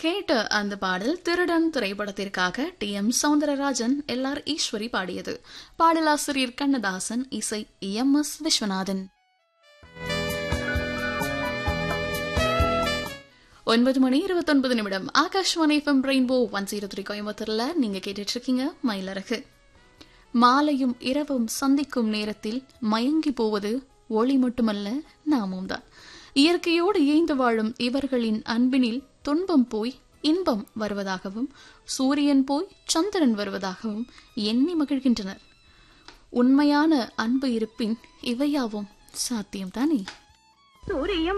கேட்ட அந்த பாடல் திருடன் திரைப்படத்திற்காக T M Soundararajan L R Eswari பாடியது பாடலாசிரியர் கண்ணதாசன் இசை எம் எஸ் விஸ்வநாதன் ஒன்பது மணி இருபத்தொன்பது நிமிடம் Akashvani FM Rainbow one zero three கோயம்புத்தூர்ல நீங்க கேட்டுட்டு இருக்கீங்க மயிலரகு மாலையும் இரவும் சந்திக்கும் நேரத்தில் மயங்கி போவது ஒளி மட்டுமல்ல நாமும் தான் இயற்கையோடு இயைந்து வாழும் இவர்களின் அன்பினில் துன்பம் போய் இன்பம் வருவதாகவும் சூரியன் போய் சந்திரன் வருவதாகவும் எண்ணி மகிழ்கின்றனர் உண்மையான அன்பு இருப்பின் இவையாவும் சாத்தியம்தானே சூரியம்